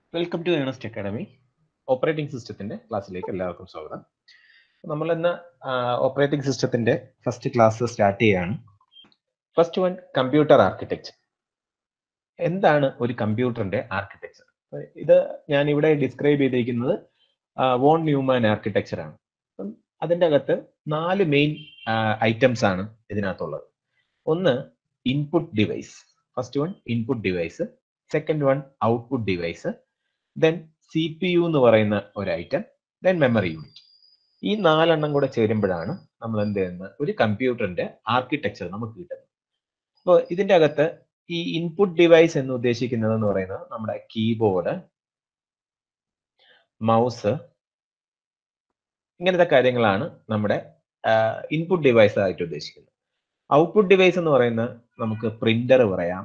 welcome to Ernest academy operating സിസ്റ്റത്തിന്റെ ക്ലാസ്സിലേക്ക് എല്ലാവർക്കും സ്വാഗതം നമ്മൾ ഇന്ന് ഓപ്പറേറ്റിംഗ് സിസ്റ്റത്തിന്റെ ഫസ്റ്റ് ക്ലാസ് സ്റ്റാർട്ട് ചെയ്യാണ് ഫസ്റ്റ് വൺ കമ്പ്യൂട്ടർ ആർക്കിടെക്ചർ എന്താണ് ഒരു കമ്പ്യൂട്ടറിന്റെ ആർക്കിടെക്ചർ ഇത് ഞാൻ ഇവിടെ ഡിസ്ക്രൈബ് ചെയ്തിരിക്കുന്നത് വോൺ ന്യൂമാൻ ആർക്കിടെക്ചർ ആണ് അപ്പം അതിൻ്റെ അകത്ത് നാല് മെയിൻ ഐറ്റംസ് ആണ് ഇതിനകത്തുള്ളത് ഒന്ന് input device first one input device second one output device then C P U എന്ന് പറയുന്ന ഒരു ഐറ്റം ദെൻ മെമ്മറി യൂണിറ്റ് ഈ നാലെണ്ണം കൂടെ ചേരുമ്പോഴാണ് നമ്മൾ എന്ത് ചെയ്യുന്നത് ഒരു കമ്പ്യൂട്ടറിന്റെ ആർക്കിടെക്ചർ നമുക്ക് കിട്ടുന്നത് അപ്പോൾ ഇതിന്റെ അകത്ത് ഈ ഇൻപുട്ട് ഡിവൈസ് എന്ന് ഉദ്ദേശിക്കുന്നത് എന്ന് പറയുന്നത് നമ്മുടെ കീബോർഡ് മൗസ് ഇങ്ങനത്തെ കാര്യങ്ങളാണ് നമ്മുടെ ഇൻപുട്ട് ഡിവൈസ് ആയിട്ട് ഉദ്ദേശിക്കുന്നത് ഔട്ട്പുട്ട് ഡിവൈസ് എന്ന് പറയുന്നത് നമുക്ക് പ്രിന്റർ പറയാം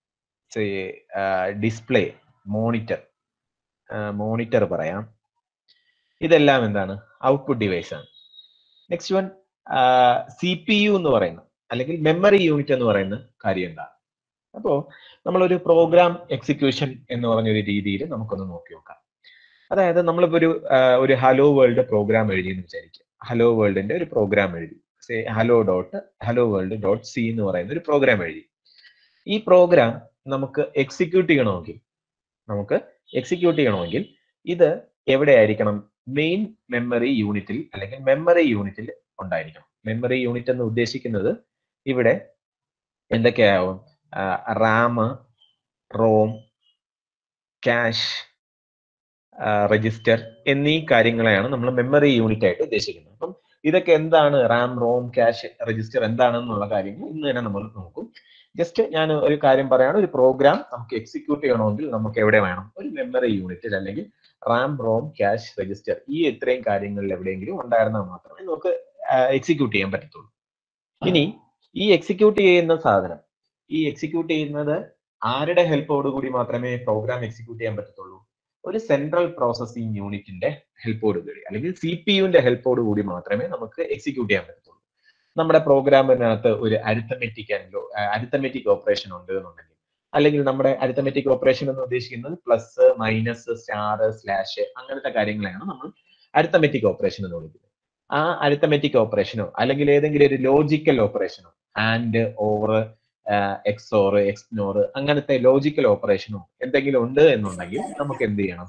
ഡിസ്പ്ലേ മോണിറ്റർ മോണിറ്റർ പറയാം ഇതെല്ലാം എന്താണ് ഔട്ട്പുട്ട് ഡിവൈസ് ആണ് next one C P U എന്ന് പറയുന്ന അല്ലെങ്കിൽ മെമ്മറി യൂണിറ്റ് എന്ന് പറയുന്ന കാര്യം എന്താണ് അപ്പോൾ നമ്മളൊരു പ്രോഗ്രാം എക്സിക്യൂഷൻ എന്ന് പറഞ്ഞൊരു രീതിയിൽ നമുക്കൊന്ന് നോക്കി നോക്കാം അതായത് നമ്മളിപ്പോ ഒരു ഒരു ഹലോ വേൾഡ് പ്രോഗ്രാം എഴുതി എന്ന് വിചാരിക്കുക ഹലോ വേൾഡിന്റെ ഒരു പ്രോഗ്രാം എഴുതി say hello dot hello world dot C എന്ന് പറയുന്ന ഒരു പ്രോഗ്രാം എഴുതി ഈ പ്രോഗ്രാം നമുക്ക് എക്സിക്യൂട്ട് ചെയ്യണമെങ്കിൽ നമുക്ക് എക്സിക്യൂട്ട് ചെയ്യണമെങ്കിൽ ഇത് എവിടെയായിരിക്കണം മെയിൻ മെമ്മറി യൂണിറ്റിൽ അല്ലെങ്കിൽ മെമ്മറി യൂണിറ്റിൽ ഉണ്ടായിരിക്കണം മെമ്മറി യൂണിറ്റ് എന്ന് ഉദ്ദേശിക്കുന്നത് ഇവിടെ എന്തൊക്കെയാവും റാം റോം ക്യാഷ് രജിസ്റ്റർ എന്നീ കാര്യങ്ങളെയാണ് നമ്മൾ മെമ്മറി യൂണിറ്റ് ആയിട്ട് ഉദ്ദേശിക്കുന്നത് അപ്പം ഇതൊക്കെ എന്താണ് റാം റോം ക്യാഷ് രജിസ്റ്റർ എന്താണെന്നുള്ള കാര്യങ്ങൾ ഇന്ന് തന്നെ നമ്മൾ നോക്കും ജസ്റ്റ് ഞാൻ ഒരു കാര്യം പറയാണ് ഒരു പ്രോഗ്രാം നമുക്ക് എക്സിക്യൂട്ട് ചെയ്യണമെങ്കിൽ നമുക്ക് എവിടെ വേണം ഒരു മെമ്മറി യൂണിറ്റിൽ അല്ലെങ്കിൽ റാം റോം ക്യാഷ് രജിസ്റ്റർ ഈ ഇത്രയും കാര്യങ്ങളിൽ എവിടെയെങ്കിലും ഉണ്ടായിരുന്നാൽ മാത്രമേ നമുക്ക് എക്സിക്യൂട്ട് ചെയ്യാൻ പറ്റത്തുള്ളൂ ഇനി ഈ എക്സിക്യൂട്ട് ചെയ്യുന്ന സാധനം ഈ എക്സിക്യൂട്ട് ചെയ്യുന്നത് ആരുടെ ഹെൽപ്പോട് കൂടി മാത്രമേ പ്രോഗ്രാം എക്സിക്യൂട്ട് ചെയ്യാൻ പറ്റത്തുള്ളൂ ഒരു സെൻട്രൽ പ്രോസസ്സിംഗ് യൂണിറ്റിന്റെ ഹെൽപ്പോട് കൂടി അല്ലെങ്കിൽ സി പി യുവിന്റെ ഹെൽപ്പോട് കൂടി മാത്രമേ നമുക്ക് എക്സിക്യൂട്ട് ചെയ്യാൻ പറ്റത്തുള്ളൂ നമ്മുടെ പ്രോഗ്രാമിനകത്ത് ഒരു അരിത്തമെറ്റിക് ആൻഡ് അരിത്തമെറ്റിക് ഓപ്പറേഷൻ ഉണ്ട് എന്നുണ്ടെങ്കിൽ അല്ലെങ്കിൽ നമ്മുടെ അരിത്തമെറ്റിക് ഓപ്പറേഷൻ എന്ന് ഉദ്ദേശിക്കുന്നത് പ്ലസ് മൈനസ് സ്റ്റാർ സ്ലാഷ് അങ്ങനത്തെ കാര്യങ്ങളെയാണ് നമ്മൾ അരിത്തമെറ്റിക് ഓപ്പറേഷൻ എന്ന് വിളിക്കുന്നത് ആ അരിത്തമെറ്റിക് ഓപ്പറേഷനോ അല്ലെങ്കിൽ ഏതെങ്കിലും ഒരു ലോജിക്കൽ ഓപ്പറേഷനോ ആൻഡ് ഓർ എക്സോർ എക്സ്നോർ അങ്ങനത്തെ ലോജിക്കൽ ഓപ്പറേഷനോ എന്തെങ്കിലും ഉണ്ട് എന്നുണ്ടെങ്കിൽ നമുക്ക് എന്ത് ചെയ്യണം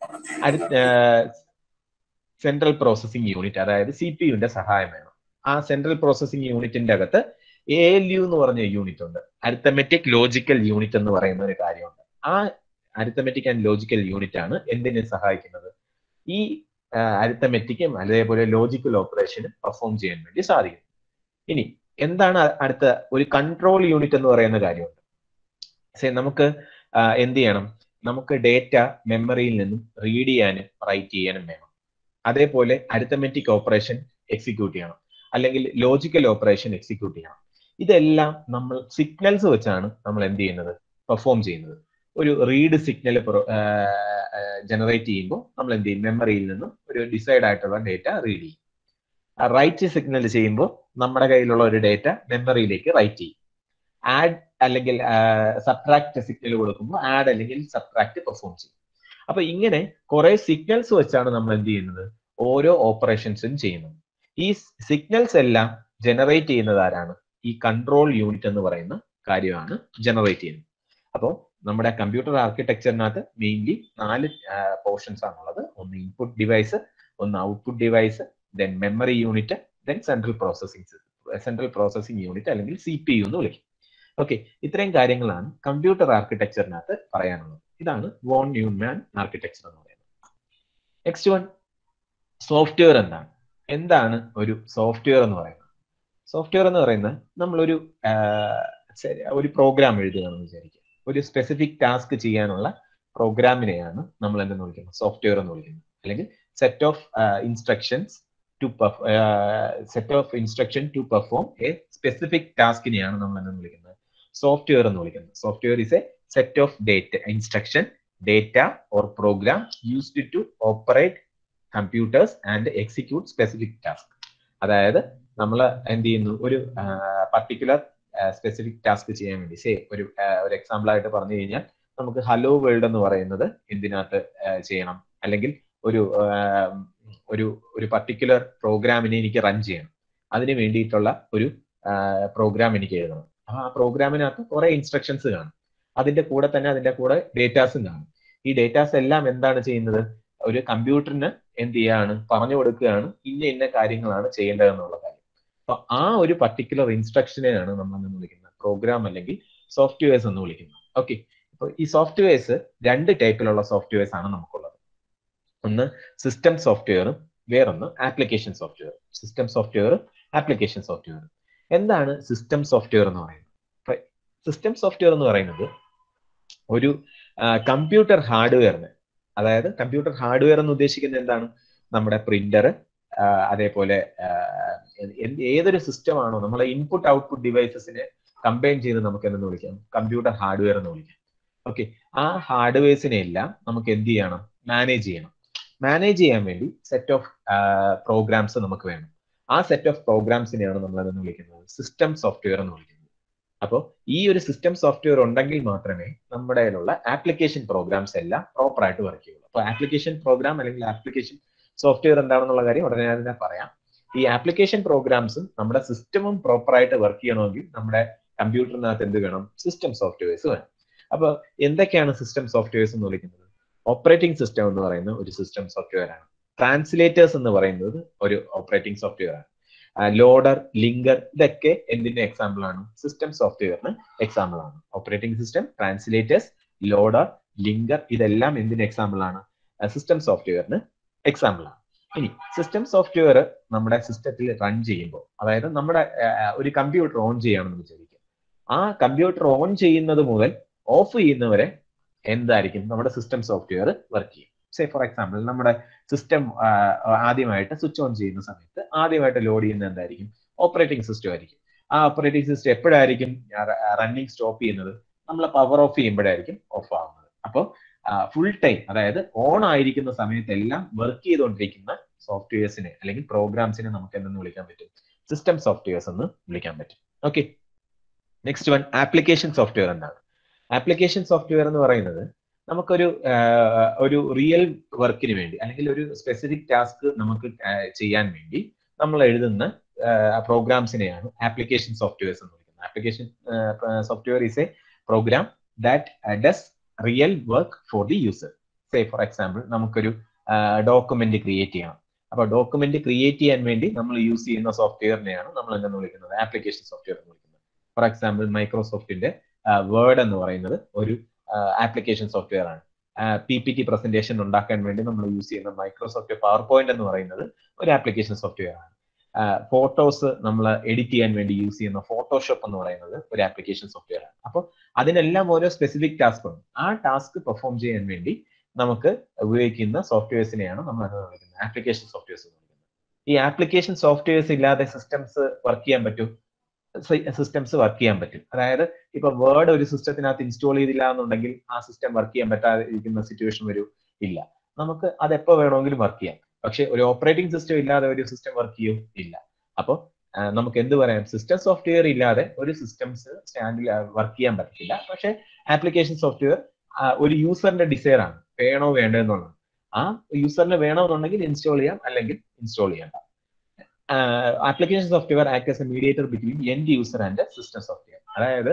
സെൻട്രൽ പ്രോസസ്സിംഗ് യൂണിറ്റ് അതായത് സി പി യുവിന്റെ സഹായം വേണം ആ സെൻട്രൽ പ്രോസസ്സിംഗ് യൂണിറ്റിന്റെ അകത്ത് എ എൽ യു എന്ന് പറഞ്ഞ യൂണിറ്റ് ഉണ്ട് അരിത്തമെറ്റിക് ലോജിക്കൽ യൂണിറ്റ് എന്ന് പറയുന്ന ഒരു കാര്യമുണ്ട് ആ അരിത്തമെറ്റിക് ആൻഡ് ലോജിക്കൽ യൂണിറ്റ് ആണ് എന്തിനെ സഹായിക്കുന്നത് ഈ അരിത്തമെറ്റിക്കും അതേപോലെ ലോജിക്കൽ ഓപ്പറേഷനും പെർഫോം ചെയ്യാൻ വേണ്ടി സാധിക്കും ഇനി എന്താണ് അടുത്ത ഒരു കൺട്രോൾ യൂണിറ്റ് എന്ന് പറയുന്ന കാര്യമുണ്ട് നമുക്ക് എന്ത് ചെയ്യണം നമുക്ക് ഡേറ്റ മെമ്മറിയിൽ നിന്നും റീഡ് ചെയ്യാനും റൈറ്റ് ചെയ്യാനും വേണം അതേപോലെ അരിത്തമെറ്റിക് ഓപ്പറേഷൻ എക്സിക്യൂട്ട് ചെയ്യണം അല്ലെങ്കിൽ ലോജിക്കൽ ഓപ്പറേഷൻ എക്സിക്യൂട്ട് ചെയ്യണം ഇതെല്ലാം നമ്മൾ സിഗ്നൽസ് വെച്ചാണ് നമ്മൾ എന്ത് ചെയ്യുന്നത് പെർഫോം ചെയ്യുന്നത് ഒരു റീഡ് സിഗ്നൽ ജനറേറ്റ് ചെയ്യുമ്പോൾ നമ്മൾ എന്ത് ചെയ്യും മെമ്മറിയിൽ നിന്നും ഒരു ഡിസൈഡ് ആയിട്ടുള്ള ഡേറ്റ റീഡ് ചെയ്യും റൈറ്റ് സിഗ്നൽ ചെയ്യുമ്പോൾ നമ്മുടെ കയ്യിലുള്ള ഒരു ഡേറ്റ മെമ്മറിയിലേക്ക് റൈറ്റ് ചെയ്യും ആഡ് അല്ലെങ്കിൽ സബ്ട്രാക്ട് സിഗ്നൽ കൊടുക്കുമ്പോൾ ആഡ് അല്ലെങ്കിൽ സബ്ട്രാക്ട് പെർഫോം ചെയ്യും അപ്പൊ ഇങ്ങനെ കുറെ സിഗ്നൽസ് വെച്ചാണ് നമ്മൾ എന്ത് ചെയ്യുന്നത് ഓരോ ഓപ്പറേഷൻസും ചെയ്യുന്നത് ഈ സിഗ്നൽസ് എല്ലാം ജനറേറ്റ് ചെയ്യുന്നത് ആരാണ് ഈ കൺട്രോൾ യൂണിറ്റ് എന്ന് പറയുന്ന കാര്യമാണ് ജനറേറ്റ് ചെയ്യുന്നത് അപ്പോൾ നമ്മുടെ കമ്പ്യൂട്ടർ ആർക്കിടെക്ചറിനകത്ത് മെയിൻലി നാല് പോർഷൻസ് ആണുള്ളത് ഒന്ന് ഇൻപുട്ട് ഡിവൈസ് ഒന്ന് output device then memory unit then central processing central processing unit അല്ലെങ്കിൽ സി പി യു എന്ന് വിളിക്കും ഓക്കെ ഇത്രയും കാര്യങ്ങളാണ് കമ്പ്യൂട്ടർ ആർക്കിടെക്ചറിനകത്ത് പറയാനുള്ളത് ഇതാണ് വോൺ ന്യൂമാൻ ആർക്കിടെക്ചർ എന്ന് പറയുന്നത് നെക്സ്റ്റ് വൺ സോഫ്റ്റ്വെയർ എന്താണ് എന്താണ് ഒരു സോഫ്റ്റ്വെയർ എന്ന് പറയുന്നത് സോഫ്റ്റ്വെയർ എന്ന് പറയുന്നത് നമ്മളൊരു ഒരു പ്രോഗ്രാം എഴുതുകയാണെന്ന് വിചാരിക്കുക ഒരു സ്പെസിഫിക് ടാസ്ക് ചെയ്യാനുള്ള പ്രോഗ്രാമിനെയാണ് നമ്മൾ എന്തെന്ന് വിളിക്കുന്നത് സോഫ്റ്റ്വെയർ എന്ന് വിളിക്കുന്നത് അല്ലെങ്കിൽ set of instructions to set of instruction to perform a specific ടാസ്കിനെയാണ് നമ്മൾ എന്തെന്ന് വിളിക്കുന്നത് സോഫ്റ്റ്വെയർ എന്ന് വിളിക്കുന്നത് software is a set of data instruction data or program used to operate computers and execute specific task അതായത് നമ്മൾ എന്ത് ചെയ്യുന്നു ഒരു പർട്ടിക്കുലർ സ്പെസിഫിക് ടാസ്ക് ചെയ്യാൻ വേണ്ടി സേ ഒരു ഒരു എക്സാമ്പിൾ ആയിട്ട് പറഞ്ഞു കഴിഞ്ഞാൽ നമുക്ക് ഹലോ വേൾഡ് എന്ന് പറയുന്നത് എന്തിനകത്ത് ചെയ്യണം അല്ലെങ്കിൽ ഒരു ഒരു ഒരു പർട്ടിക്കുലർ പ്രോഗ്രാമിനെ എനിക്ക് റൺ ചെയ്യണം അതിന് വേണ്ടിയിട്ടുള്ള ഒരു പ്രോഗ്രാം എനിക്ക് എഴുതണം ആ പ്രോഗ്രാമിനകത്ത് കുറെ ഇൻസ്ട്രക്ഷൻസ് കാണും അതിന്റെ കൂടെ തന്നെ അതിന്റെ കൂടെ ഡേറ്റാസും കാണും ഈ ഡേറ്റാസ് എല്ലാം എന്താണ് ചെയ്യുന്നത് ഒരു കമ്പ്യൂട്ടറിന് എന്ത് ചെയ്യാണ് പറഞ്ഞു കൊടുക്കുകയാണ് ഇന്ന ഇന്ന കാര്യങ്ങളാണ് ചെയ്യേണ്ടതെന്നുള്ള കാര്യം അപ്പൊ ആ ഒരു പർട്ടിക്കുലർ ഇൻസ്ട്രക്ഷനെയാണ് നമ്മൾ എന്ന് വിളിക്കുന്നത് പ്രോഗ്രാം അല്ലെങ്കിൽ സോഫ്റ്റ്വെയർസ് എന്ന് വിളിക്കുന്നത് ഓക്കെ അപ്പൊ ഈ സോഫ്റ്റ്വെയർസ് രണ്ട് ടൈപ്പിലുള്ള സോഫ്റ്റ്വെയർസ് ആണ് നമുക്കുള്ളത് ഒന്ന് സിസ്റ്റം സോഫ്റ്റ്വെയറും വേറൊന്ന് application software system software application software എന്താണ് സിസ്റ്റം സോഫ്റ്റ്വെയർ എന്ന് പറയുന്നത് സിസ്റ്റം സോഫ്റ്റ്വെയർ എന്ന് പറയുന്നത് ഒരു കമ്പ്യൂട്ടർ ഹാർഡ്വെയറിന് അതായത് കമ്പ്യൂട്ടർ ഹാർഡ്വെയർ എന്ന് ഉദ്ദേശിക്കുന്നത് എന്താണ് നമ്മുടെ പ്രിന്റർ അതേപോലെ ഏതൊരു സിസ്റ്റമാണോ നമ്മളെ ഇൻപുട്ട് ഔട്ട്പുട്ട് ഡിവൈസസിനെ കമ്പൈൻ ചെയ്ത് നമുക്ക് എന്തെന്ന് വിളിക്കാം കമ്പ്യൂട്ടർ ഹാർഡ്വെയർ എന്ന് വിളിക്കാം ഓക്കെ ആ ഹാർഡ്വെയർസിനെ എല്ലാം നമുക്ക് എന്ത് ചെയ്യണം മാനേജ് ചെയ്യണം മാനേജ് ചെയ്യാൻ വേണ്ടി സെറ്റ് ഓഫ് പ്രോഗ്രാംസ് നമുക്ക് വേണം ആ സെറ്റ് ഓഫ് പ്രോഗ്രാംസിനെയാണ് നമ്മൾ അതെന്ന് വിളിക്കുന്നത് സിസ്റ്റം സോഫ്റ്റ്വെയർ എന്ന് വിളിക്കുന്നത് അപ്പോൾ ഈ ഒരു സിസ്റ്റം സോഫ്റ്റ്വെയർ ഉണ്ടെങ്കിൽ മാത്രമേ നമ്മുടെ കയ്യിലുള്ള ആപ്ലിക്കേഷൻ പ്രോഗ്രാംസ് എല്ലാം പ്രോപ്പർ ആയിട്ട് വർക്ക് ചെയ്യുള്ളൂ അപ്പോൾ ആപ്ലിക്കേഷൻ പ്രോഗ്രാം അല്ലെങ്കിൽ ആപ്ലിക്കേഷൻ സോഫ്റ്റ്വെയർ എന്താണെന്നുള്ള കാര്യം ഉടനെ തന്നെ പറയാം ഈ ആപ്ലിക്കേഷൻ പ്രോഗ്രാംസും നമ്മുടെ സിസ്റ്റമും പ്രോപ്പർ ആയിട്ട് വർക്ക് ചെയ്യണമെങ്കിൽ നമ്മുടെ കമ്പ്യൂട്ടറിനകത്ത് എന്ത് വേണം സിസ്റ്റം സോഫ്റ്റ്വെയർസ് വേണം അപ്പോൾ എന്തൊക്കെയാണ് സിസ്റ്റം സോഫ്റ്റ്വെയർസ് എന്ന് വിളിക്കുന്നത് ഓപ്പറേറ്റിംഗ് സിസ്റ്റം എന്ന് പറയുന്ന ഒരു സിസ്റ്റം സോഫ്റ്റ്വെയർ ആണ് ട്രാൻസ്ലേറ്റേഴ്സ് എന്ന് പറയുന്നത് ഒരു ഓപ്പറേറ്റിംഗ് സോഫ്റ്റ്വെയർ ആണ് ലോഡർ ലിങ്കർ ഇതൊക്കെ എന്തിന്റെ എക്സാമ്പിൾ ആണ് സിസ്റ്റം സോഫ്റ്റ്വെയറിന് എക്സാമ്പിൾ ആണ് operating system translators loader linker ഇതെല്ലാം എന്തിന്റെ എക്സാമ്പിൾ ആണ് സിസ്റ്റം സോഫ്റ്റ്വെയറിന് എക്സാമ്പിൾ ആണ് ഇനി സിസ്റ്റം സോഫ്റ്റ്വെയർ നമ്മുടെ സിസ്റ്റത്തിൽ റൺ ചെയ്യുമ്പോൾ അതായത് നമ്മുടെ ഒരു കമ്പ്യൂട്ടർ ഓൺ ചെയ്യുകയാണെന്ന് വിചാരിക്കുക ആ കമ്പ്യൂട്ടർ ഓൺ ചെയ്യുന്നത് മുതൽ ഓഫ് ചെയ്യുന്നവരെ എന്തായിരിക്കും നമ്മുടെ സിസ്റ്റം സോഫ്റ്റ്വെയർ വർക്ക് ചെയ്യും സേ ഫോർ എക്സാമ്പിൾ നമ്മുടെ സിസ്റ്റം ആദ്യമായിട്ട് സ്വിച്ച് ഓൺ ചെയ്യുന്ന സമയത്ത് ആദ്യമായിട്ട് ലോഡ് ചെയ്യുന്നത് എന്തായിരിക്കും ഓപ്പറേറ്റിംഗ് സിസ്റ്റം ആയിരിക്കും ആ ഓപ്പറേറ്റിംഗ് സിസ്റ്റം എപ്പോഴായിരിക്കും റണ്ണിങ് സ്റ്റോപ്പ് ചെയ്യുന്നത് നമ്മൾ പവർ ഓഫ് ചെയ്യുമ്പോഴായിരിക്കും ഓഫ് ആവുന്നത് അപ്പോൾ ഫുൾ ടൈം അതായത് ഓൺ ആയിരിക്കുന്ന സമയത്തെല്ലാം വർക്ക് ചെയ്തുകൊണ്ടിരിക്കുന്ന സോഫ്റ്റ്വെയർസിനെ അല്ലെങ്കിൽ പ്രോഗ്രാംസിനെ നമുക്ക് എന്തെന്ന് വിളിക്കാൻ പറ്റും സിസ്റ്റം സോഫ്റ്റ്വെയർസ് എന്ന് വിളിക്കാൻ പറ്റും okay next one application software എന്താണ് ആപ്ലിക്കേഷൻ സോഫ്റ്റ്വെയർ എന്ന് പറയുന്നത് നമുക്കൊരു ഒരു റിയൽ വർക്കിന് വേണ്ടി അല്ലെങ്കിൽ ഒരു സ്പെസിഫിക് ടാസ്ക് നമുക്ക് ചെയ്യാൻ വേണ്ടി നമ്മൾ എഴുതുന്ന പ്രോഗ്രാംസിനെയാണ് ആപ്ലിക്കേഷൻ സോഫ്റ്റ്വെയർസ് എന്ന് വിളിക്കുന്നത് application software is a program that does real work for the user say for example നമുക്കൊരു ഡോക്യുമെന്റ് ക്രിയേറ്റ് ചെയ്യണം അപ്പൊ ഡോക്യുമെന്റ് ക്രിയേറ്റ് ചെയ്യാൻ വേണ്ടി നമ്മൾ യൂസ് ചെയ്യുന്ന സോഫ്റ്റ്വെയറിനെയാണ് നമ്മൾ എന്തെന്ന് വിളിക്കുന്നത് ആപ്ലിക്കേഷൻ സോഫ്റ്റ്വെയർ എന്ന് വിളിക്കുന്നത് ഫോർ എക്സാമ്പിൾ മൈക്രോസോഫ്റ്റിന്റെ വേർഡ് എന്ന് പറയുന്നത് ഒരു ആപ്ലിക്കേഷൻ സോഫ്റ്റ്വെയർ ആണ് പി പി ടി പ്രസന്റേഷൻ ഉണ്ടാക്കാൻ വേണ്ടി നമ്മൾ യൂസ് ചെയ്യുന്ന മൈക്രോസോഫ്റ്റ് പവർ പോയിന്റ് എന്ന് പറയുന്നത് ഒരു ആപ്ലിക്കേഷൻ സോഫ്റ്റ്വെയർ ആണ് ഫോട്ടോസ് നമ്മൾ എഡിറ്റ് ചെയ്യാൻ വേണ്ടി യൂസ് ചെയ്യുന്ന ഫോട്ടോഷോപ്പ് എന്ന് പറയുന്നത് ഒരു ആപ്ലിക്കേഷൻ സോഫ്റ്റ്വെയർ ആണ് അപ്പോൾ അതിനെല്ലാം ഓരോ സ്പെസിഫിക് ടാസ്ക് ഉണ്ട് ആ ടാസ്ക് പെർഫോം ചെയ്യാൻ വേണ്ടി നമുക്ക് ഉപയോഗിക്കുന്ന സോഫ്റ്റ്വെയർസിനെയാണ് നമ്മൾ എന്ന് വിളിക്കുന്നത് ആപ്ലിക്കേഷൻ സോഫ്റ്റ്വെയർസ് എന്ന് വിളിക്കുന്നത് ഈ ആപ്ലിക്കേഷൻ സോഫ്റ്റ്വെയർസ് ഇല്ലാതെ സിസ്റ്റംസ് വർക്ക് ചെയ്യാൻ പറ്റും സിസ്റ്റംസ് വർക്ക് ചെയ്യാൻ പറ്റും അതായത് ഇപ്പൊ വേർഡ് ഒരു സിസ്റ്റത്തിനകത്ത് ഇൻസ്റ്റാൾ ചെയ്തില്ല എന്നുണ്ടെങ്കിൽ ആ സിസ്റ്റം വർക്ക് ചെയ്യാൻ പറ്റാതെ ഇരിക്കുന്ന സിറ്റുവേഷൻ വരും ഇല്ല നമുക്ക് അത് എപ്പോ വേണമെങ്കിലും വർക്ക് ചെയ്യാം പക്ഷെ ഒരു ഓപ്പറേറ്റിംഗ് സിസ്റ്റം ഇല്ലാതെ ഒരു സിസ്റ്റം വർക്ക് ചെയ്യും ഇല്ല അപ്പോൾ നമുക്ക് എന്ത് പറയാം സിസ്റ്റം സോഫ്റ്റ്വെയർ ഇല്ലാതെ ഒരു സിസ്റ്റംസ് സ്റ്റാൻഡിൽ വർക്ക് ചെയ്യാൻ പറ്റില്ല പക്ഷെ ആപ്ലിക്കേഷൻ സോഫ്റ്റ്വെയർ ഒരു യൂസറിന്റെ ഡിസൈർ ആണ് വേണോ വേണ്ടോ എന്നുള്ളത് ആ യൂസറിന് വേണമെന്നുണ്ടെങ്കിൽ ഇൻസ്റ്റാൾ ചെയ്യാം അല്ലെങ്കിൽ ഇൻസ്റ്റാൾ ചെയ്യണ്ട application software act as a mediator between end user and system software അതായത്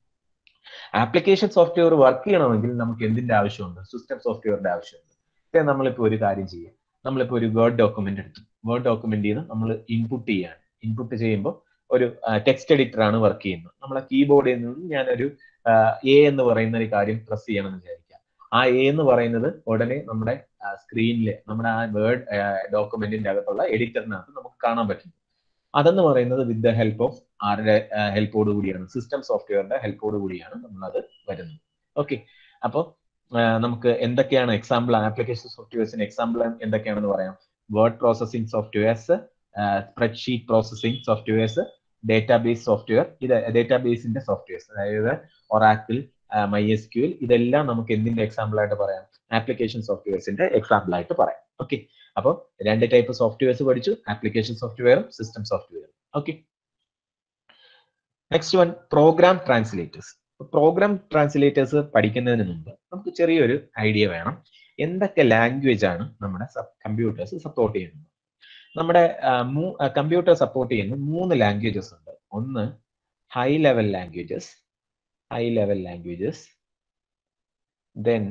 ആപ്ലിക്കേഷൻ സോഫ്റ്റ്വെയർ വർക്ക് ചെയ്യണമെങ്കിൽ നമുക്ക് എന്തിന്റെ ആവശ്യമുണ്ട് സിസ്റ്റം സോഫ്റ്റ്വെയറിന്റെ ആവശ്യമുണ്ട് നമ്മളിപ്പോൾ ഒരു കാര്യം ചെയ്യാം നമ്മളിപ്പോൾ ഒരു വേർഡ് ഡോക്യുമെന്റ് എടുത്തു വേർഡ് ഡോക്യുമെന്റ് ചെയ്ത് നമ്മൾ ഇൻപുട്ട് ചെയ്യാണ് ഇൻപുട്ട് ചെയ്യുമ്പോൾ ഒരു ടെക്സ്റ്റ് എഡിറ്റർ ആണ് വർക്ക് ചെയ്യുന്നത് നമ്മളെ കീബോർഡിൽ നിന്ന് ഞാനൊരു എ എന്ന് പറയുന്ന ഒരു കാര്യം പ്രസ് ചെയ്യണമെന്ന് വിചാരിക്കാം ആ എ എന്ന് പറയുന്നത് ഉടനെ നമ്മുടെ സ്ക്രീനിൽ നമ്മുടെ ആ വേർഡ് ഡോക്യുമെന്റിന്റെ അകത്തുള്ള എഡിറ്ററിനകത്ത് നമുക്ക് കാണാൻ പറ്റും അതെന്ന് പറയുന്നത് വിത്ത് ദ ഹെൽപ്പ് ഓഫ് ആരുടെ ഹെൽപ്പോട് കൂടിയാണ് സിസ്റ്റം സോഫ്റ്റ്വെയറിന്റെ ഹെൽപ്പോട് കൂടിയാണ് നമ്മൾ അത് വരുന്നത് ഓക്കെ അപ്പോൾ നമുക്ക് എന്തൊക്കെയാണ് എക്സാമ്പിൾ ആപ്ലിക്കേഷൻ സോഫ്റ്റ്വെയർസിന് എക്സാമ്പിൾ എന്തൊക്കെയാണെന്ന് പറയാം word processing softwares spreadsheet processing softwares database software ഇത് ഡേറ്റാബേസിന്റെ സോഫ്റ്റ്വെയർസ് അതായത് Oracle my S Q L ഇതെല്ലാം നമുക്ക് എന്തിന്റെ എക്സാമ്പിൾ ആയിട്ട് പറയാം ആപ്ലിക്കേഷൻ സോഫ്റ്റ്വെയർസിന്റെ എക്സാമ്പിൾ ആയിട്ട് പറയാം ഓക്കെ അപ്പോൾ രണ്ട് ടൈപ്പ് സോഫ്റ്റ്വെയർസ് പഠിച്ചു ആപ്ലിക്കേഷൻ സോഫ്റ്റ്വെയറും സിസ്റ്റം സോഫ്റ്റ്വെയറും okay next one program translators program translators പഠിക്കുന്നതിന് മുമ്പ് നമുക്ക് ചെറിയൊരു ഐഡിയ വേണം എന്തൊക്കെ ലാംഗ്വേജ് ആണ് നമ്മുടെ കമ്പ്യൂട്ടേഴ്സ് സപ്പോർട്ട് ചെയ്യുന്നത് നമ്മുടെ കമ്പ്യൂട്ടർ സപ്പോർട്ട് ചെയ്യുന്ന മൂന്ന് ലാംഗ്വേജസ് ഉണ്ട് ഒന്ന് high level languages high level languages then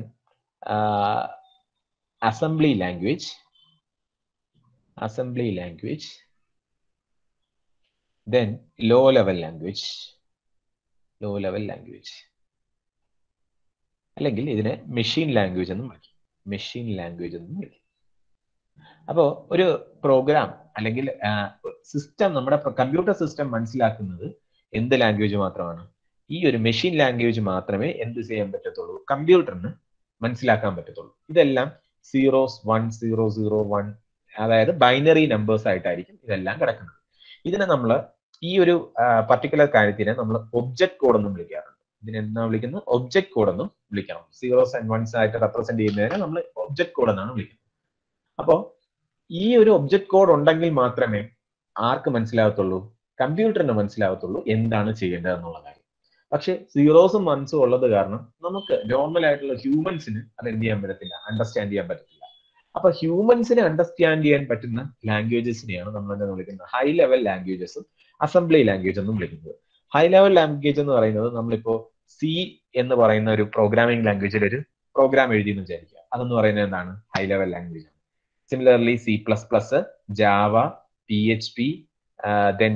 assembly language assembly language then low level language low level language അല്ലെങ്കിൽ ഇതിനെ മെഷീൻ ലാംഗ്വേജ് എന്നും വിളിക്കും മെഷീൻ ലാംഗ്വേജ് എന്നും വിളിക്കും അപ്പോൾ ഒരു പ്രോഗ്രാം അല്ലെങ്കിൽ സിസ്റ്റം നമ്മുടെ കമ്പ്യൂട്ടർ സിസ്റ്റം മനസ്സിലാക്കുന്നത് എന്ത് ലാംഗ്വേജ് മാത്രമാണ് ഈ ഒരു മെഷീൻ ലാംഗ്വേജ് മാത്രമേ എന്ത് ചെയ്യാൻ പറ്റത്തുള്ളൂ കമ്പ്യൂട്ടറിന് മനസ്സിലാക്കാൻ പറ്റത്തുള്ളൂ ഇതെല്ലാം zeros one zero zero one അതായത് ബൈനറി നമ്പേഴ്സ് ആയിട്ടായിരിക്കും ഇതെല്ലാം കിടക്കുന്നത് ഇതിനെ നമ്മൾ ഈ ഒരു പർട്ടിക്കുലർ കാര്യത്തിനെ നമ്മൾ ഒബ്ജക്ട് കോഡ് എന്നും വിളിക്കാറുണ്ട് ഇതിനെ എന്താ വിളിക്കുന്നത് ഒബ്ജക്ട് കോഡ് എന്നും വിളിക്കണം സീറോസ് ആൻഡ് വൺസ് ആയിട്ട് റെപ്രസെന്റ് ചെയ്യുന്നതിനെ നമ്മൾ ഒബ്ജക്ട് കോഡ് എന്നാണ് വിളിക്കുന്നത് അപ്പോൾ ഈ ഒരു ഒബ്ജക്ട് കോഡ് ഉണ്ടെങ്കിൽ മാത്രമേ ആർക്ക് മനസ്സിലാകത്തുള്ളൂ കമ്പ്യൂട്ടറിന് മനസ്സിലാകത്തുള്ളൂ എന്താണ് ചെയ്യേണ്ടത് എന്നുള്ള കാര്യം പക്ഷെ സീറോസും വൺസും ഉള്ളത് കാരണം നമുക്ക് നോർമൽ ആയിട്ടുള്ള ഹ്യൂമൻസിന് അത് എന്ത് ചെയ്യാൻ പറ്റത്തില്ല അണ്ടർസ്റ്റാൻഡ് ചെയ്യാൻ പറ്റത്തില്ല അപ്പൊ ഹ്യൂമൻസിനെ അണ്ടർസ്റ്റാൻഡ് ചെയ്യാൻ പറ്റുന്ന ലാംഗ്വേജസിനെയാണ് നമ്മൾ എന്താ വിളിക്കുന്നത് ഹൈ ലെവൽ ലാംഗ്വേജസും അസംബ്ലി ലാംഗ്വേജ് എന്നും വിളിക്കുന്നത് ഹൈ ലെവൽ ലാംഗ്വേജ് എന്ന് പറയുന്നത് നമ്മളിപ്പോ സി എന്ന് പറയുന്ന ഒരു പ്രോഗ്രാമിംഗ് ലാംഗ്വേജിൽ ഒരു പ്രോഗ്രാം എഴുതി എന്ന് വിചാരിക്കുക അതെന്ന് പറയുന്നത് എന്താണ് ഹൈ ലെവൽ ലാംഗ്വേജ് ആണ് similarly C plus plus Java P H P then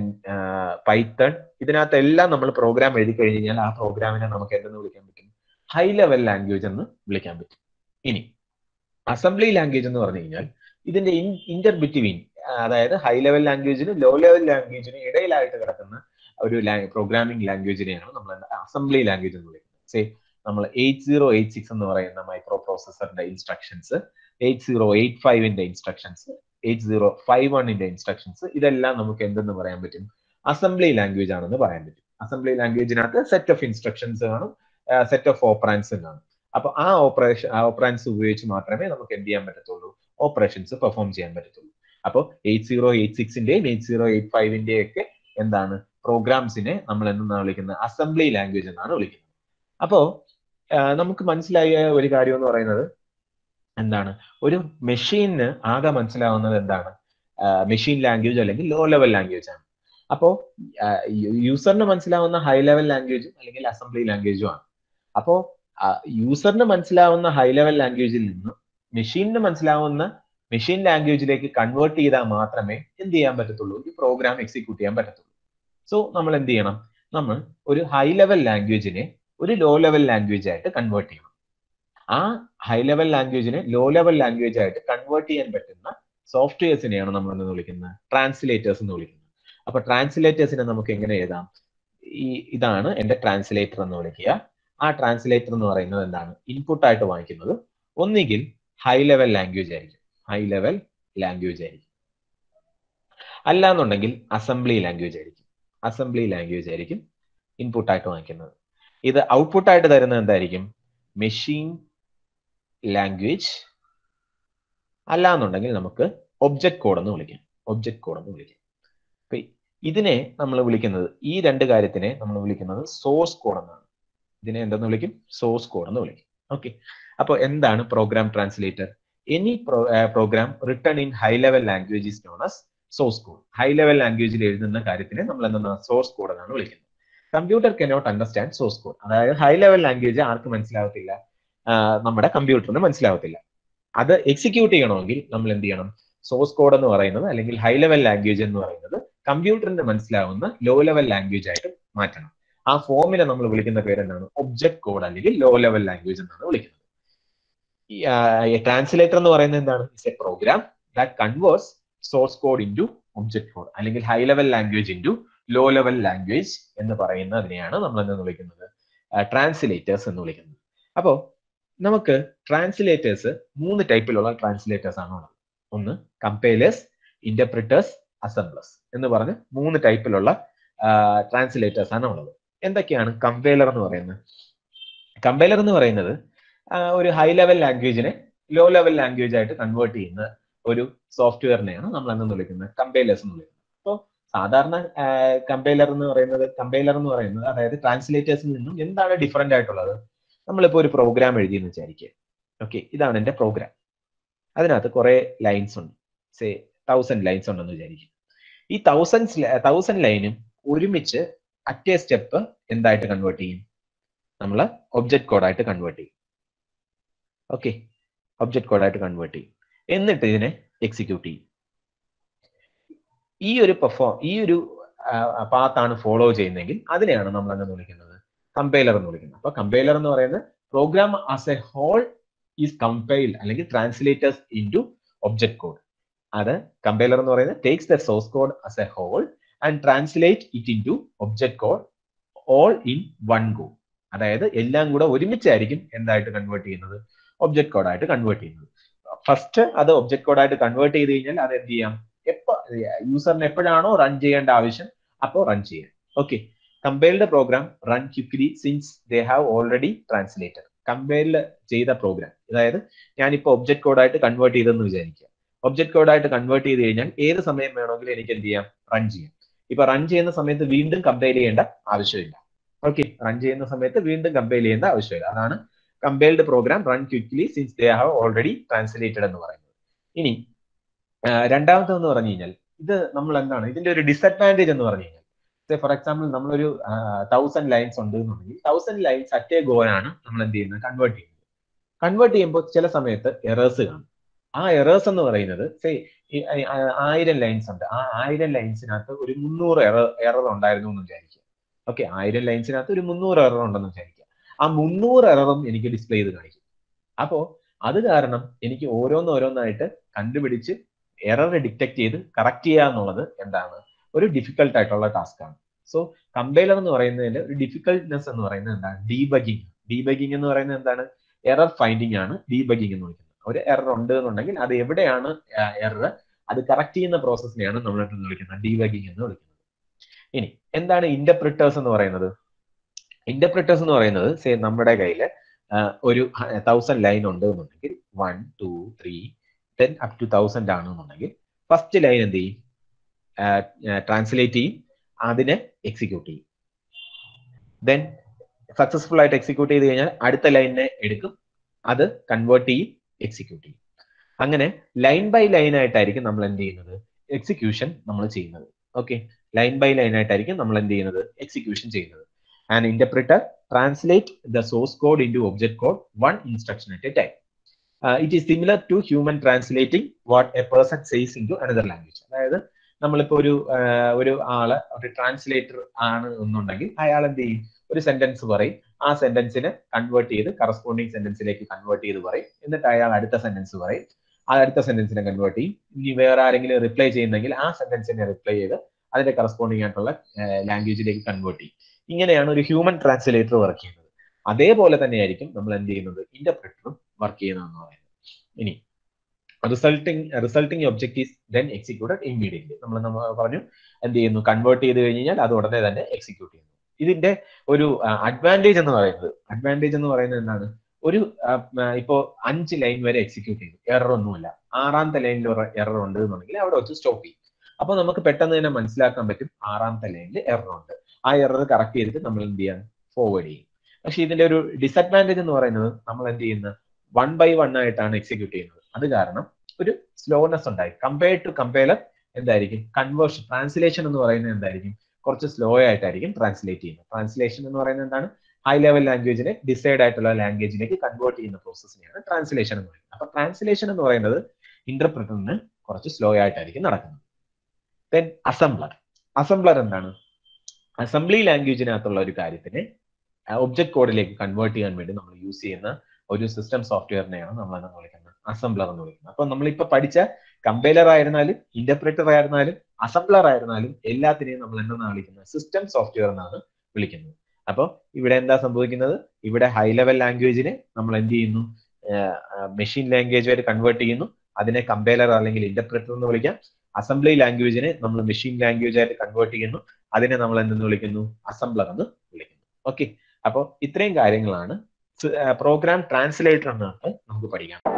Python ഇതിനകത്ത് എല്ലാം നമ്മൾ പ്രോഗ്രാം എഴുതി കഴിഞ്ഞ് കഴിഞ്ഞാൽ ആ പ്രോഗ്രാമിനെ നമുക്ക് എന്തെന്ന് വിളിക്കാൻ പറ്റും ഹൈ ലെവൽ ലാംഗ്വേജ് എന്ന് വിളിക്കാൻ പറ്റും ഇനി അസംബ്ലി ലാംഗ്വേജ് എന്ന് പറഞ്ഞു കഴിഞ്ഞാൽ ഇതിന്റെ ഇന്റർ ബിറ്റ്വീൻ അതായത് ഹൈ ലെവൽ ലാംഗ്വേജിനും ലോ ലെവൽ ലാംഗ്വേജിനും ഇടയിലായിട്ട് കിടക്കുന്ന ഒരു പ്രോഗ്രാമിംഗ് ലാംഗ്വേജിനെയാണ് നമ്മൾ അസംബ്ലി ലാംഗ്വേജ് എന്ന് വിളിക്കുന്നത് സേ നമ്മൾ എയ്റ്റ് സീറോ എയ്റ്റ് സിക്സ് എന്ന് പറയുന്ന മൈക്രോ പ്രോസസറിന്റെ ഇൻസ്ട്രക്ഷൻസ് എയ്റ്റ് സീറോ എയ്റ്റ് ഫൈവിന്റെ ഇൻസ്ട്രക്ഷൻസ് എയ്റ്റ് സീറോ ഫൈവ് വണ്ണിന്റെ ഇൻസ്ട്രക്ഷൻസ് ഇതെല്ലാം നമുക്ക് എന്തെന്ന് പറയാൻ പറ്റും അസംബ്ലി ലാംഗ്വേജ് ആണെന്ന് പറയാൻ പറ്റും അസംബ്ലി ലാംഗ്വേജിനകത്ത് സെറ്റ് ഓഫ് ഇൻസ്ട്രക്ഷൻസ് കാണും സെറ്റ് ഓഫ് ഓപ്പറാൻസും കാണും അപ്പൊ ആ ഓപ്പറേഷൻ ആ ഓപ്പറാൻസ് ഉപയോഗിച്ച് മാത്രമേ നമുക്ക് എന്ത് ചെയ്യാൻ പറ്റത്തുള്ളൂ ഓപ്പറേഷൻസ് പെർഫോം ചെയ്യാൻ പറ്റത്തുള്ളൂ അപ്പോൾ എയ്റ്റ് സീറോ എയ്റ്റ് സിക്സിന്റെയും എയ്റ്റ് സീറോ എയ്റ്റ് ഫൈവിന്റെയും ഒക്കെ എന്താണ് പ്രോഗ്രാംസിനെ നമ്മൾ എന്താണ് വിളിക്കുന്നത് അസംബ്ലി ലാംഗ്വേജ് എന്നാണ് വിളിക്കുന്നത് അപ്പോ നമുക്ക് മനസ്സിലായ ഒരു കാര്യം എന്ന് പറയുന്നത് എന്താണ് ഒരു മെഷീനിന് ആകെ മനസ്സിലാവുന്നത് എന്താണ് മെഷീൻ ലാംഗ്വേജ് അല്ലെങ്കിൽ ലോ ലെവൽ ലാംഗ്വേജ് ആണ് അപ്പോ യൂസറിന് മനസ്സിലാവുന്ന ഹൈ ലെവൽ ലാംഗ്വേജും അല്ലെങ്കിൽ അസംബ്ലി ലാംഗ്വേജും ആണ് അപ്പോ യൂസറിന് മനസ്സിലാവുന്ന ഹൈ ലെവൽ ലാംഗ്വേജിൽ നിന്ന് മെഷീനിന് മനസ്സിലാവുന്ന മെഷീൻ ലാംഗ്വേജിലേക്ക് കൺവേർട്ട് ചെയ്താൽ മാത്രമേ എന്ത് ചെയ്യാൻ പറ്റത്തുള്ളൂ ഈ പ്രോഗ്രാം എക്സിക്യൂട്ട് ചെയ്യാൻ പറ്റത്തുള്ളൂ സോ നമ്മൾ എന്ത് ചെയ്യണം നമ്മൾ ഒരു ഹൈ ലെവൽ ലാംഗ്വേജിനെ ഒരു ലോ ലെവൽ ലാംഗ്വേജ് ആയിട്ട് കൺവേർട്ട് ചെയ്യണം ആ ഹൈ ലെവൽ ലാംഗ്വേജിനെ ലോ ലെവൽ ലാംഗ്വേജ് ആയിട്ട് കൺവേർട്ട് ചെയ്യാൻ പറ്റുന്ന സോഫ്റ്റ്വെയർസിനെയാണ് നമ്മൾ എന്ന് വിളിക്കുന്നത് ട്രാൻസ്ലേറ്റേഴ്സ് എന്ന് വിളിക്കുന്നത് അപ്പൊ ട്രാൻസ്ലേറ്റേഴ്സിനെ നമുക്ക് എങ്ങനെ എഴുതാം ഈ ഇതാണ് എന്റെ ട്രാൻസ്ലേറ്റർ എന്ന് വിളിക്കുക ആ ട്രാൻസ്ലേറ്റർ എന്ന് പറയുന്നത് എന്താണ് ഇൻപുട്ട് ആയിട്ട് വാങ്ങിക്കുന്നത് ഒന്നുകിൽ ഹൈ ലെവൽ ലാംഗ്വേജ് ആയിരിക്കും ഹൈ ലെവൽ ലാംഗ്വേജ് ആയിരിക്കും അല്ലാന്നുണ്ടെങ്കിൽ അസംബ്ലി ലാംഗ്വേജ് ആയിരിക്കും അസംബ്ലി ലാംഗ്വേജ് ആയിരിക്കും ഇൻപുട്ട് ആയിട്ട് വാങ്ങിക്കുന്നത് ഇത് ഔട്ട്പുട്ട് ആയിട്ട് തരുന്നത് എന്തായിരിക്കും മെഷീൻ ലാംഗ്വേജ് അല്ലാന്നുണ്ടെങ്കിൽ നമുക്ക് ഒബ്ജക്ട് കോഡ് എന്ന് വിളിക്കാം ഒബ്ജക്ട് കോഡ് എന്ന് വിളിക്കാം അപ്പൊ ഇതിനെ നമ്മൾ വിളിക്കുന്നത് ഈ രണ്ട് കാര്യത്തിനെ നമ്മൾ വിളിക്കുന്നത് സോഴ്സ് കോഡ് എന്നാണ് ഇതിനെ എന്തെന്ന് വിളിക്കും സോഴ്സ് കോഡ് എന്ന് വിളിക്കും ഓക്കെ അപ്പോൾ എന്താണ് program translator any program written in high level language is known as source code high level ലാംഗ്വേജിൽ എഴുതുന്ന കാര്യത്തിനെ നമ്മൾ എന്താണ് സോഴ്സ് കോഡ് എന്നാണ് വിളിക്കുന്നത് computer cannot understand source code അതായത് ഹൈ ലെവൽ ലാംഗ്വേജ് ആർക്ക് മനസ്സിലാവത്തില്ല നമ്മുടെ കമ്പ്യൂട്ടറിന് മനസ്സിലാവത്തില്ല അത് എക്സിക്യൂട്ട് ചെയ്യണമെങ്കിൽ നമ്മൾ എന്ത് ചെയ്യണം സോഴ്സ് കോഡ് എന്ന് പറയുന്നത് അല്ലെങ്കിൽ ഹൈ ലെവൽ ലാംഗ്വേജ് എന്ന് പറയുന്നത് കമ്പ്യൂട്ടറിന് മനസ്സിലാവുന്ന ലോ ലെവൽ ലാംഗ്വേജ് ആയിട്ട് മാറ്റണം ആ ഫോമിനെ നമ്മൾ വിളിക്കുന്ന പേര് എന്താണ് ഒബ്ജക്ട് കോഡ് അല്ലെങ്കിൽ ലോ ലെവൽ ലാംഗ്വേജ് എന്നാണ് വിളിക്കുന്നത് ട്രാൻസ്ലേറ്റർ എന്ന് പറയുന്നത് എന്താണ് it's a program that converts source code into object code അല്ലെങ്കിൽ high level language into low level language എന്ന് പറയുന്നതിനെയാണ് നമ്മൾ എന്ന് വിളിക്കുന്നത് ട്രാൻസ്ലേറ്റേഴ്സ് എന്ന് വിളിക്കുന്നത് അപ്പോൾ നമുക്ക് ട്രാൻസ്ലേറ്റേഴ്സ് മൂന്ന് ടൈപ്പിലുള്ള ട്രാൻസ്ലേറ്റേഴ്സ് ആണ് ഉള്ളത് ഒന്ന് കമ്പൈലേഴ്സ് ഇന്റർപ്രിറ്റേഴ്സ് അസംബ്ലസ് എന്ന് പറഞ്ഞ് മൂന്ന് ടൈപ്പിലുള്ള ട്രാൻസ്ലേറ്റേഴ്സ് ആണ് ഉള്ളത് എന്തൊക്കെയാണ് കമ്പൈലർ എന്ന് പറയുന്നത് കമ്പൈലർ എന്ന് പറയുന്നത് ഒരു ഹൈ ലെവൽ ലാംഗ്വേജിനെ ലോ ലെവൽ ലാംഗ്വേജ് ആയിട്ട് കൺവേർട്ട് ചെയ്യുന്ന ഒരു സോഫ്റ്റ്വെയറിനെയാണ് നമ്മൾ എന്ന് വിളിക്കുന്നത് കമ്പൈലേഴ്സ് എന്ന് വിളിക്കുന്നത് അപ്പോൾ സാധാരണ കമ്പൈലർ എന്ന് പറയുന്നത് കമ്പൈലർ എന്ന് പറയുന്നത് അതായത് ട്രാൻസ്ലേറ്റേഴ്സിൽ നിന്നും എന്താണ് ഡിഫറെന്റ് ആയിട്ടുള്ളത് നമ്മളിപ്പോൾ ഒരു പ്രോഗ്രാം എഴുതിയെന്ന് വിചാരിക്കുക ഓക്കെ ഇതാണ് എൻ്റെ പ്രോഗ്രാം അതിനകത്ത് കുറെ ലൈൻസ് ഉണ്ട് സേ തൗസൻഡ് ലൈൻസ് ഉണ്ടെന്ന് വിചാരിക്കും ഈ തൗസൻഡ് തൗസൻഡ് ലൈനും ഒരുമിച്ച് അറ്റ് എ സ്റ്റെപ്പ് എന്തായിട്ട് കൺവേർട്ട് ചെയ്യും നമ്മൾ ഒബ്ജക്ട് കോഡായിട്ട് കൺവേർട്ട് ചെയ്യും ഓക്കെ ഒബ്ജക്ട് കോഡായിട്ട് കൺവേർട്ട് ചെയ്യും എന്നിട്ട് ഇതിനെ എക്സിക്യൂട്ട് ചെയ്യും ഈ ഒരു പെർഫോം ഈ ഒരു പാത്താണ് ഫോളോ ചെയ്യുന്നതെങ്കിൽ അതിനെയാണ് നമ്മൾ എന്ന് വിളിക്കുന്നത് കമ്പൈലർ എന്ന് വിളിക്കുന്നത് അപ്പൊ കമ്പൈലർ എന്ന് പറയുന്നത് program as a whole is compiled അല്ലെങ്കിൽ translators into object code അത് കമ്പൈലർ എന്ന് പറയുന്നത് takes the source code as a whole and translate it into object code all in one go അതായത് എല്ലാം കൂടെ ഒരുമിച്ചായിരിക്കും എന്തായിട്ട് കൺവേർട്ട് ചെയ്യുന്നത് ഒബ്ജക്ട് കോഡായിട്ട് കൺവേർട്ട് ചെയ്യുന്നത് ഫസ്റ്റ് അത് ഒബ്ജക്ട് കോഡായിട്ട് കൺവേർട്ട് ചെയ്ത് കഴിഞ്ഞാൽ അത് എന്ത് ചെയ്യാം എപ്പോ യൂസറിന് എപ്പോഴാണോ റൺ ചെയ്യേണ്ട ആവശ്യം അപ്പോൾ റൺ ചെയ്യാം okay compiled program run quickly since they have already translated compiled ചെയ്ത പ്രോഗ്രാം അതായത് ഞാനിപ്പോൾ ഒബ്ജക്ട് കോഡായിട്ട് കൺവേർട്ട് ചെയ്തെന്ന് വിചാരിക്കുക ഒബ്ജക്ട് കോഡായിട്ട് കൺവേർട്ട് ചെയ്ത് കഴിഞ്ഞാൽ ഏത് സമയം വേണമെങ്കിലും എനിക്ക് എന്ത് ചെയ്യാം റൺ ചെയ്യാം ഇപ്പൊ റൺ ചെയ്യുന്ന സമയത്ത് വീണ്ടും കമ്പൈൽ ചെയ്യേണ്ട ആവശ്യമില്ല ഓക്കെ റൺ ചെയ്യുന്ന സമയത്ത് വീണ്ടും കമ്പൈൽ ചെയ്യേണ്ട ആവശ്യമില്ല അതാണ് compiled program run quickly since they have already translated എന്ന് പറയുന്നത് ഇനി രണ്ടാമത്തെന്ന് പറഞ്ഞു കഴിഞ്ഞാൽ ഇത് നമ്മൾ എന്താണ് ഇതിന്റെ ഒരു ഡിസഡ്വാൻറ്റേജ് എന്ന് പറഞ്ഞു കഴിഞ്ഞാൽ ഫോർ എക്സാമ്പിൾ നമ്മളൊരു തൗസൻഡ് ലൈൻസ് ഉണ്ട് എന്നുണ്ടെങ്കിൽ തൗസൻഡ് ലൈൻസ് അറ്റേ ഗോയാണ് നമ്മൾ എന്ത് ചെയ്യുന്നത് കൺവേർട്ട് ചെയ്യുന്നത് കൺവേർട്ട് ചെയ്യുമ്പോൾ ചില സമയത്ത് എറേഴ്സ് കാണും ആ എറേഴ്സ് എന്ന് പറയുന്നത് സേ ആയിരം ലൈൻസ് ഉണ്ട് ആ ആയിരം ലൈൻസിനകത്ത് ഒരു മുന്നൂറ് എറർ എറർ ഉണ്ടായിരുന്നു എന്ന് വിചാരിക്കുക ഓക്കെ ആയിരം ലൈൻസിനകത്ത് ഒരു മുന്നൂറ് എറർ ഉണ്ടെന്ന് വിചാരിക്കുക ആ മുന്നൂറ് എററും എനിക്ക് ഡിസ്പ്ലേ ചെയ്ത് കാണിക്കും അപ്പോ അത് കാരണം എനിക്ക് ഓരോന്നോരോന്നായിട്ട് കണ്ടുപിടിച്ച് എറർ ഡിറ്റക്ട് ചെയ്ത് കറക്റ്റ് ചെയ്യുക എന്നുള്ളത് എന്താണ് ഒരു ഡിഫിക്കൽട്ട് ആയിട്ടുള്ള ടാസ്ക് ആണ് സോ കമ്പൈലർ എന്ന് പറയുന്നതിൽ ഒരു ഡിഫിക്കൽട്ട്നെസ് എന്ന് പറയുന്നത് എന്താണ് ഡീബഗിങ് ഡീബഗിങ് എന്ന് പറയുന്നത് എന്താണ് എറർ ഫൈൻഡിങ് ആണ് ഡീബഗിങ് എന്ന് വിളിക്കുന്നത് ഒരു എറർ ഉണ്ട് എന്നുണ്ടെങ്കിൽ അത് എവിടെയാണ് എറർ അത് കറക്റ്റ് ചെയ്യുന്ന പ്രോസസ്സിനെയാണ് നമ്മൾ എന്ന് വിളിക്കുന്നത് ഡീബഗിങ് എന്ന് വിളിക്കുന്നത് ഇനി എന്താണ് ഇന്റർപ്രിറ്റേഴ്സ് എന്ന് പറയുന്നത് ഇന്റർപ്രിറ്റേഴ്സ് എന്ന് പറയുന്നത് സേ നമ്മുടെ കയ്യിൽ ഒരു തൗസൻഡ് ലൈൻ ഉണ്ട് എന്നുണ്ടെങ്കിൽ one two three ten up to thousand ആണെന്നുണ്ടെങ്കിൽ ഫസ്റ്റ് ലൈൻ എന്ത് ചെയ്യും ട്രാൻസ്ലേറ്റ് ചെയ്യും അതിനെ എക്സിക്യൂട്ട് ചെയ്യും ദെൻ സക്സസ്ഫുൾ ആയിട്ട് എക്സിക്യൂട്ട് ചെയ്ത് കഴിഞ്ഞാൽ അടുത്ത ലൈനിനെ എടുക്കും അത് കൺവേർട്ട് ചെയ്യും എക്സിക്യൂട്ട് ചെയ്യും അങ്ങനെ ലൈൻ ബൈ ലൈൻ ആയിട്ടായിരിക്കും നമ്മൾ എന്ത് ചെയ്യുന്നത് എക്സിക്യൂഷൻ നമ്മൾ ചെയ്യുന്നത് ഓക്കെ ലൈൻ ബൈ ലൈൻ ആയിട്ടായിരിക്കും നമ്മൾ എന്ത് ചെയ്യുന്നത് എക്സിക്യൂഷൻ ചെയ്യുന്നത് and interpreter translate the source code into object code one instruction at a time it is similar to human translating what a person says into another language അതായത് നമ്മളിപ്പോ ഒരു ഒരു ആള് ഒരു ട്രാൻസ്ലേറ്റർ ആണ് എന്നുണ്ടെങ്കിൽ അയാൾ എന്ത് ചെയ്യും ഒരു സെന്റൻസ് പറയും ആ സെന്റൻസിനെ കൺവേർട്ട് ചെയ്ത് കറസ്പോണ്ടിങ് സെന്റൻസിലേക്ക് കൺവേർട്ട് ചെയ്ത് പറയും എന്നിട്ട് അയാൾ അടുത്ത സെന്റൻസ് പറയും ആ അടുത്ത സെന്റൻസിനെ കൺവേർട്ട് ചെയ്യും ഇനി വേറെ ആരെങ്കിലും റിപ്ലൈ ചെയ്യുന്നെങ്കിൽ ആ സെന്റൻസിനെ റിപ്ലൈ ചെയ്ത് അതിന്റെ കറസ്പോണ്ടിങ് ആയിട്ടുള്ള ലാംഗ്വേജിലേക്ക് കൺവേർട്ട് ചെയ്യും ഇങ്ങനെയാണ് ഒരു ഹ്യൂമൻ ട്രാൻസ്ലേറ്റർ വർക്ക് ചെയ്യുന്നത് അതേപോലെ തന്നെയായിരിക്കും നമ്മൾ എന്ത് ചെയ്യുന്നത് ഇന്റർപ്രിറ്ററും വർക്ക് ചെയ്യുന്നതെന്ന് പറയുന്നത് ഇനി resulting resulting objective then executed immediately നമ്മൾ നമ്മൾ പറഞ്ഞു എന്ത് ചെയ്യുന്നു കൺവേർട്ട് ചെയ്ത് കഴിഞ്ഞാൽ അത് ഉടനെ തന്നെ എക്സിക്യൂട്ട് ചെയ്യുന്നു ഇതിന്റെ ഒരു അഡ്വാൻറ്റേജ് എന്ന് പറയുന്നത് അഡ്വാൻറ്റേജ് എന്ന് പറയുന്നത് എന്താണ് ഒരു ഇപ്പോ അഞ്ച് ലൈൻ വരെ എക്സിക്യൂട്ട് ചെയ്തു എറർ ഒന്നുമില്ല ആറാമത്തെ ലൈനിൽ എറർ ഉണ്ട് എന്നുണ്ടെങ്കിൽ അവിടെ വെച്ച് സ്റ്റോപ്പ് ചെയ്യും അപ്പൊ നമുക്ക് പെട്ടെന്ന് തന്നെ മനസ്സിലാക്കാൻ പറ്റും ആറാമത്തെ ലൈനിൽ എറർ ഉണ്ട് ആ എറർ കറക്റ്റ് ചെയ്തിട്ട് നമ്മൾ എന്ത് ചെയ്യാൻ ഫോർവേഡ് ചെയ്യും പക്ഷെ ഇതിന്റെ ഒരു ഡിസഡ്വാൻറ്റേജ് എന്ന് പറയുന്നത് നമ്മൾ എന്ത് ചെയ്യുന്ന വൺ ബൈ വൺ ആയിട്ടാണ് എക്സിക്യൂട്ട് ചെയ്യുന്നത് അത് കാരണം ഒരു സ്ലോനെസ് ഉണ്ടായി കമ്പയർഡ് ടു കമ്പയലർ എന്തായിരിക്കും കൺവേർഷൻ ട്രാൻസ്ലേഷൻ എന്ന് പറയുന്നത് എന്തായിരിക്കും കുറച്ച് സ്ലോ ആയിട്ടായിരിക്കും ട്രാൻസ്ലേറ്റ് ചെയ്യുന്നത് ട്രാൻസ്ലേഷൻ എന്ന് പറയുന്നത് എന്താണ് ഹൈ ലെവൽ ലാംഗ്വേജിനെ ഡിസൈഡ് ആയിട്ടുള്ള ലാംഗ്വേജിലേക്ക് കൺവേർട്ട് ചെയ്യുന്ന പ്രോസസ്സിനെയാണ് ട്രാൻസ്ലേഷൻ എന്ന് പറയുന്നത് അപ്പൊ ട്രാൻസ്ലേഷൻ എന്ന് പറയുന്നത് ഇന്റർപ്രിറ്ററിന് കുറച്ച് സ്ലോ ആയിട്ടായിരിക്കും നടക്കുന്നത് ദെൻ അസംബ്ലർ അസംബ്ലർ എന്താണ് അസംബ്ലി ലാംഗ്വേജിനകത്തുള്ള ഒരു കാര്യത്തിനെ ഒബ്ജക്ട് കോഡിലേക്ക് കൺവേർട്ട് ചെയ്യാൻ വേണ്ടി നമ്മൾ യൂസ് ചെയ്യുന്ന ഒരു സിസ്റ്റം സോഫ്റ്റ്വെയറിനെയാണ് നമ്മൾ എന്ന് വിളിക്കുന്നത് അസംബ്ലർ എന്ന് വിളിക്കുന്നത് അപ്പൊ നമ്മളിപ്പോ പഠിച്ച കമ്പൈലർ ആയിരുന്നാലും ഇന്റർപ്രറ്റർ ആയിരുന്നാലും അസംബ്ലർ ആയിരുന്നാലും എല്ലാത്തിനെയും നമ്മൾ എന്തെന്നാണ് വിളിക്കുന്നത് സിസ്റ്റം സോഫ്റ്റ്വെയർ എന്നാണ് വിളിക്കുന്നത് അപ്പോൾ ഇവിടെ എന്താ സംഭവിക്കുന്നത് ഇവിടെ ഹൈ ലെവൽ ലാംഗ്വേജിനെ നമ്മൾ എന്ത് ചെയ്യുന്നു മെഷീൻ ലാംഗ്വേജ് ആയിട്ട് കൺവേർട്ട് ചെയ്യുന്നു അതിനെ കമ്പൈലർ അല്ലെങ്കിൽ ഇന്റർപ്രറ്റർ എന്ന് വിളിക്കാം അസംബ്ലി ലാംഗ്വേജിനെ നമ്മൾ മെഷീൻ ലാംഗ്വേജ് ആയിട്ട് കൺവേർട്ട് ചെയ്യുന്നു അതിനെ നമ്മൾ എന്തെന്ന് വിളിക്കുന്നു അസംബ്ലർ എന്ന് വിളിക്കുന്നു ഓക്കെ അപ്പോൾ ഇത്രയും കാര്യങ്ങളാണ് പ്രോഗ്രാം ട്രാൻസ്ലേറ്റർ എന്നൊക്കെ നമുക്ക് പഠിക്കാം